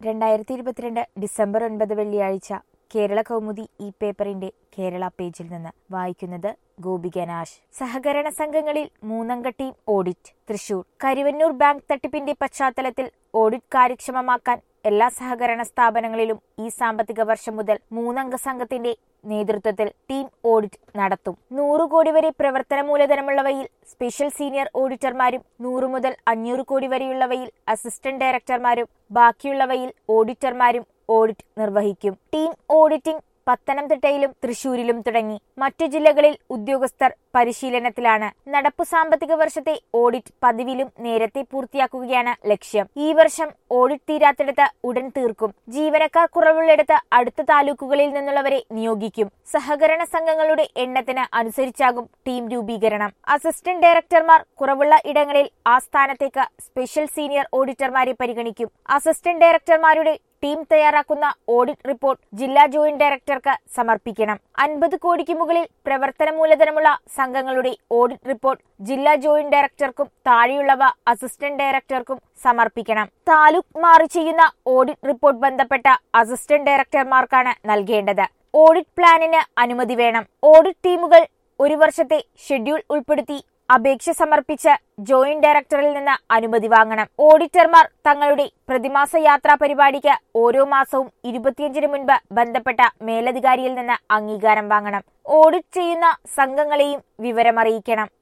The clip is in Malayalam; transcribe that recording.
രണ്ടായിരത്തി ഇരുപത്തിരണ്ട് ഡിസംബർ ഒൻപത് വെള്ളിയാഴ്ച കേരള കൗമുദി ഈ പേപ്പറിന്റെ കേരള പേജിൽ നിന്ന് വായിക്കുന്നത് ഗോപിക നാശ് സഹകരണ സംഘങ്ങളിൽ മൂന്നംഗ team audit Thrissur Karuvannur bank തട്ടിപ്പിന്റെ പശ്ചാത്തലത്തിൽ ഓഡിറ്റ് കാര്യക്ഷമമാക്കാൻ എല്ലാ സഹകരണ സ്ഥാപനങ്ങളിലും ഈ സാമ്പത്തിക വർഷം മുതൽ മൂന്നംഗ സംഘത്തിന്റെ നേതൃത്വത്തിൽ ടീം ഓഡിറ്റ് നടത്തും നൂറ് കോടി വരെ പ്രവർത്തന മൂലധനമുള്ളവയിൽ സ്പെഷ്യൽ സീനിയർ ഓഡിറ്റർമാരും നൂറ് മുതൽ അഞ്ഞൂറ് കോടി വരെയുള്ളവയിൽ അസിസ്റ്റന്റ് ഡയറക്ടർമാരും ബാക്കിയുള്ളവയിൽ ഓഡിറ്റർമാരും ഓഡിറ്റ് നിർവഹിക്കും ടീം ഓഡിറ്റിംഗ് പത്തനംതിട്ടയിലും തൃശൂരിലും തുടങ്ങി മറ്റു ജില്ലകളിൽ ഉദ്യോഗസ്ഥർ പരിശീലനത്തിലാണ് നടപ്പു സാമ്പത്തിക വർഷത്തെ ഓഡിറ്റ് പതിവിലും നേരത്തെ പൂർത്തിയാക്കുകയാണ് ലക്ഷ്യം ഈ വർഷം ഓഡിറ്റ് തീരാത്തിടത്ത് ഉടൻ തീർക്കും ജീവനക്കാർ കുറവുള്ളിടത്ത് അടുത്ത താലൂക്കുകളിൽ നിന്നുള്ളവരെ നിയോഗിക്കും സഹകരണ സംഘങ്ങളുടെ എണ്ണത്തിന് അനുസരിച്ചാകും ടീം രൂപീകരണം അസിസ്റ്റന്റ് ഡയറക്ടർമാർ കുറവുള്ള ഇടങ്ങളിൽ ആ സ്ഥാനത്തേക്ക് സ്പെഷ്യൽ സീനിയർ ഓഡിറ്റർമാരെ പരിഗണിക്കും അസിസ്റ്റന്റ് ഡയറക്ടർമാരുടെ ടീം തയ്യാറാക്കുന്ന ഓഡിറ്റ് റിപ്പോർട്ട് ജില്ലാ ജോയിന്റ് ഡയറക്ടർക്ക് സമർപ്പിക്കണം അൻപത് കോടിക്ക് മുകളിൽ പ്രവർത്തന മൂലധനമുള്ള സംഘങ്ങളുടെ ഓഡിറ്റ് റിപ്പോർട്ട് ജില്ലാ ജോയിന്റ് ഡയറക്ടർക്കും താഴെയുള്ളവ അസിസ്റ്റന്റ് ഡയറക്ടർക്കും സമർപ്പിക്കണം താലൂക്ക് മാറി ചെയ്യുന്ന ഓഡിറ്റ് റിപ്പോർട്ട് ബന്ധപ്പെട്ട അസിസ്റ്റന്റ് ഡയറക്ടർമാർക്കാണ് നൽകേണ്ടത് ഓഡിറ്റ് പ്ലാനിന് അനുമതി വേണം ഓഡിറ്റ് ടീമുകൾ ഒരു വർഷത്തെ ഷെഡ്യൂൾ ഉൾപ്പെടുത്തി അപേക്ഷ സമർപ്പിച്ച് ജോയിന്റ് ഡയറക്ടറിൽ നിന്ന് അനുമതി വാങ്ങണം ഓഡിറ്റർമാർ തങ്ങളുടെ പ്രതിമാസ യാത്രാ പരിപാടിക്ക് ഓരോ മാസവും ഇരുപത്തിയഞ്ചിന് മുൻപ് ബന്ധപ്പെട്ട മേലധികാരിയിൽ നിന്ന് അംഗീകാരം വാങ്ങണം ഓഡിറ്റ് ചെയ്യുന്ന സംഘങ്ങളെയും വിവരമറിയിക്കണം